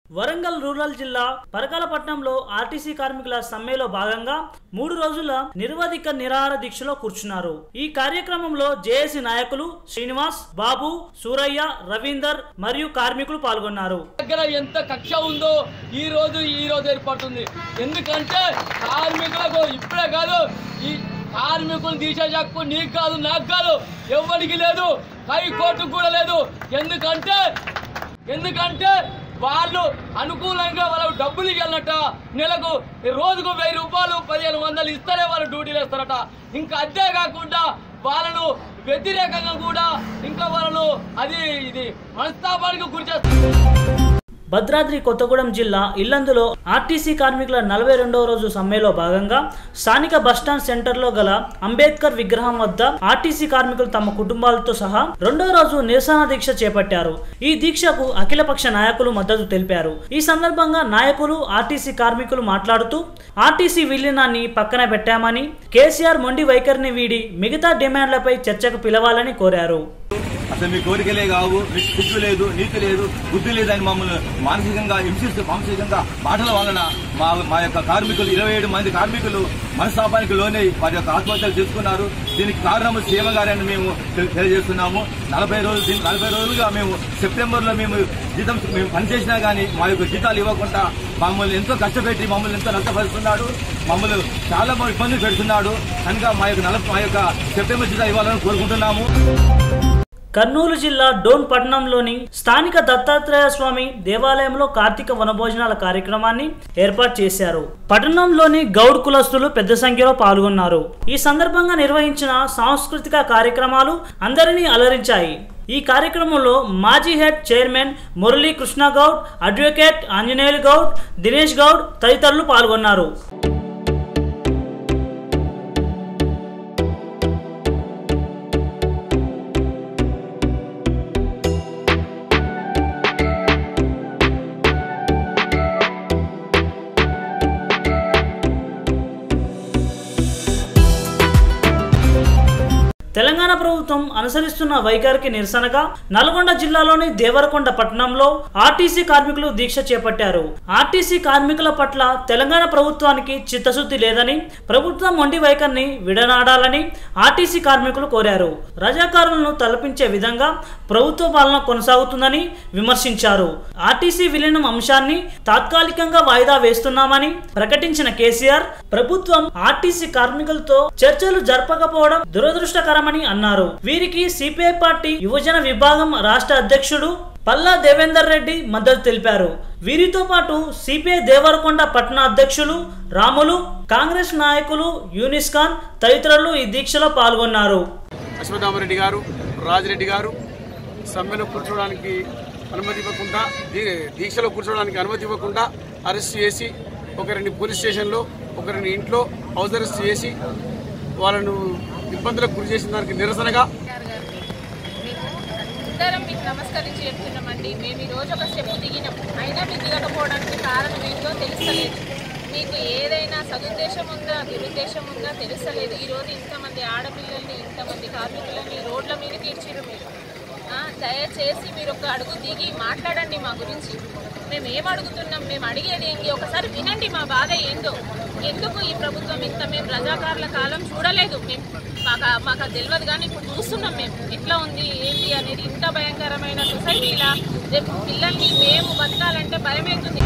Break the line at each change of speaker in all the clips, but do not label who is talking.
Warangal rural జిల్లా పరకాలపట్నంలో RTC కార్మికుల సమ్మెలో భాగంగా మూడు రోజుల నిరవధిక నిరాహార దీక్షలో కూర్చున్నారు ఈ కార్యక్రమంలో జేఏసీ నాయకులు శ్రీనివాస్ బాబు సూరయ్య రవీందర్ మరియు కార్మికులు పాల్గొన్నారు
దగ్గర ఎంత కక్ష ఉందో ఈ రోజు ఈ రోజు ఏర్పడుతుంది ఎందుకంటే కార్మికులకు ఇప్పుడే కాదు ఈ కార్మికులు తీసే హక్కు నీకు కాదు నాకు కాదు ఎవరికి లేదు హైకోర్టుకు కూడా లేదు ఎందుకంటే ఎందుకంటే వాళ్ళు అనుకూలంగా వాళ్ళకు డబ్బులు ఇవ్వాలట నెలకు రోజుకు వెయ్యి రూపాయలు పదిహేను వందలు ఇస్తారే వాళ్ళు డ్యూటీలు వేస్తారట ఇంకా అంతే కాకుండా వాళ్ళను వ్యతిరేకంగా కూడా ఇంకా వాళ్ళను అది ఇది మనస్తాపానికి గురి చేస్తారు
భద్రాద్రి కొత్తగూడెం జిల్లా ఇల్లందులో ఆర్టీసీ కార్మికుల నలభై రెండవ రోజు సమ్మెలో భాగంగా స్థానిక బస్టాండ్ సెంటర్లో గల అంబేద్కర్ విగ్రహం వద్ద ఆర్టీసీ కార్మికులు తమ కుటుంబాలతో సహా రెండో రోజు నిరసన దీక్ష చేపట్టారు ఈ దీక్షకు అఖిలపక్ష నాయకులు మద్దతు తెలిపారు ఈ సందర్భంగా నాయకులు ఆర్టీసీ కార్మికులు మాట్లాడుతూ ఆర్టీసీ విలీనాన్ని పక్కన పెట్టామని కేసీఆర్ మొండి వైఖరిని వీడి మిగతా డిమాండ్లపై చర్చకు పిలవాలని కోరారు
అసలు మీ కోరికలే కావు మీకు సిగ్గు లేదు నీతి లేదు బుద్ధి లేదని మమ్మల్ని మానసికంగా హింసిస్తూ మానసికంగా మాటల వలన మా మా యొక్క కార్మికులు ఇరవై ఏడు మంది కార్మికులు మనస్తాపానికి లోనే వారి యొక్క ఆత్మహత్యలు చేసుకున్నారు దీనికి కారణం సీఎం గారని మేము తెలి- తెలియజేస్తున్నాము నలభై రోజులు దీని నలభై రోజులుగా మేము సెప్టెంబర్ లో మేము జీతం మేము పనిచేసినా గానీ మా యొక్క జీతాలు ఇవ్వకుండా మమ్మల్ని ఎంతో కష్టపెట్టి మమ్మల్ని ఎంతో నష్టపరుస్తున్నాడు మమ్మల్ని చాలా ఇబ్బందులు పెడుతున్నాడు కనుక మా యొక్క నలభై మా యొక్క సెప్టెంబర్ జీతాలు ఇవ్వాలని కోరుకుంటున్నాము
కర్నూలు జిల్లా డోన్ పట్టణంలోని స్థానిక దత్తాత్రేయ స్వామి దేవాలయంలో కార్తీక వనభోజనాల కార్యక్రమాన్ని ఏర్పాటు చేశారు పట్టణంలోని గౌడ్ కులస్తులు పెద్ద సంఖ్యలో పాల్గొన్నారు ఈ సందర్భంగా నిర్వహించిన సాంస్కృతిక కార్యక్రమాలు అందరినీ అలరించాయి ఈ కార్యక్రమంలో మాజీ head chairman Murali Krishna Goud advocate Anjaneyulu Goud Dinesh Goud తదితరులు పాల్గొన్నారు తెలంగాణ ప్రభుత్వం అనుసరిస్తున్న వైఖరికి నిరసనగా నల్గొండ జిల్లాలోని దేవరకొండ పట్టణంలో ఆర్టీసీ కార్మికులు దీక్ష చేపట్టారు ఆర్టీసీ కార్మికుల పట్ల తెలంగాణ ప్రభుత్వానికి చిత్తశుద్ధి లేదని ప్రభుత్వం మొండి వైఖరిని విడనాడాలని ఆర్టీసీ కార్మికులు కోరారు రజాకారులను తలపించే విధంగా ప్రభుత్వ పాలన కొనసాగుతుందని విమర్శించారు ఆర్టీసీ విలీనం అంశాన్ని తాత్కాలికంగా వాయిదా వేస్తున్నామని ప్రకటించిన కేసీఆర్ ప్రభుత్వం ఆర్టీసీ కార్మికులతో చర్చలు జరపకపోవడం దురదృష్టకరమని అన్నారు వీరికి సిపిఐ పార్టీ యువజన విభాగం రాష్ట్ర అధ్యక్షుడు పల్లా దేవేందర్ రెడ్డి మద్దతు తెలిపారు వీరితో పాటు సిపిఐ దేవరకొండ పట్టణ అధ్యక్షులు రాములు కాంగ్రెస్ నాయకులు యూనిస్ ఖాన్ తదితరులు ఈ దీక్షలో పాల్గొన్నారు
అశ్వత్థామరెడ్డి గారు రాజిరెడ్డి గారు సమ్మెలో కూర్చోవడానికి అనుమతి ఇవ్వకుండా దీ- దీక్షలో కూర్చోవడానికి అనుమతి ఇవ్వకుండా అరెస్ట్ చేసి ఒకరిని పోలీస్ స్టేషన్లో ఒకరిని ఇంట్లో హౌస్ అరెస్ట్ చేసి వాళ్ళను ఇబ్బందులకు గురి చేసిన దానికి నిరసనగా
మేము అందరం మీకు నమస్కరించి చెప్తున్నామండి మేము ఈ రోజు ఒక స్టెప్ దిగినాం అయినా మీరు దిగకపోవడానికి కారణం ఏంటో తెలుస్తలేదు మీకు ఏదైనా సదుద్దేశం ఉందా దురుద్దేశం ఉందా తెలుస్తలేదు ఈ రోజు ఇంతమంది ఆడపిల్లల్ని ఇంతమంది కార్మికులని రోడ్ల మీదకి ఇచ్చిర్రు మీరు ఆ, దయచేసి మీరు ఒక అడుగు దిగి మాట్లాడండి మా గురించి మేము ఏం అడుగుతున్నాం మేము అడిగేది ఏంటి ఒకసారి వినండి మా బాధ ఏందో ఎందుకు ఈ ప్రభుత్వం ఇంత మేము రజాకారుల కాలం చూడలేదు మేము మాకు మాకు అది తెలియదు కానీ ఇప్పుడు చూస్తున్నాం మేము ఎట్లా ఉంది ఏంటి అనేది ఇంత భయంకరమైన సొసైటీలా రేపు పిల్లల్ని మేము బతకాలంటే భయమవుతుంది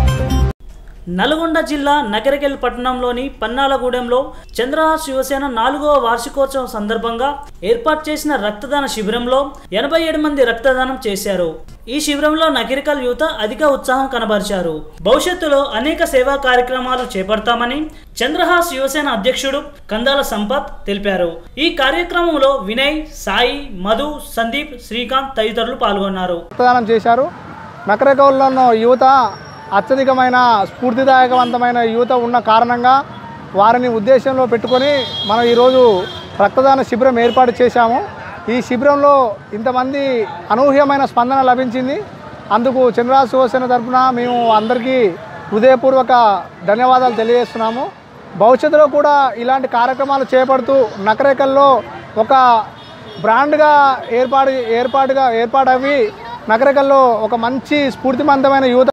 నల్గొండ జిల్లా నగరకెల్ పట్టణంలోని పన్నాలగూడెంలో చంద్రహాస్ శివసేన నాలుగవ వార్షికోత్సవం సందర్భంగా ఏర్పాటు చేసిన రక్తదాన శిబిరంలో ఎనభై ఏడు మంది రక్తదానం చేశారు ఈ శిబిరంలో నగరికల్ యువత అధిక ఉత్సాహం కనబరిచారు భవిష్యత్తులో అనేక సేవా కార్యక్రమాలు చేపడతామని చంద్రహాస్ యువసేన అధ్యక్షుడు కందాల సంపత్ తెలిపారు ఈ కార్యక్రమంలో వినయ్ సాయి మధు సందీప్ శ్రీకాంత్ తదితరులు పాల్గొన్నారు
రక్తదానం చేశారు నకరకౌల్లో ఉన్న యువత అత్యధికమైన స్ఫూర్తిదాయకవంతమైన యువత ఉన్న కారణంగా వారిని ఉద్దేశంలో పెట్టుకొని మనం ఈరోజు రక్తదాన శిబిరం ఏర్పాటు చేశాము ఈ శిబిరంలో ఇంతమంది అనూహ్యమైన స్పందన లభించింది అందుకు చంద్రరాజు శివసేన తరఫున మేము అందరికీ హృదయపూర్వక ధన్యవాదాలు తెలియజేస్తున్నాము భవిష్యత్తులో కూడా ఇలాంటి కార్యక్రమాలు చేపడుతూ నకరేకల్లో ఒక బ్రాండ్గా ఏర్పాటు ఏర్పాటుగా ఏర్పాటవి నగరకల్లో ఒక మంచి స్ఫూర్తివంతమైన యువత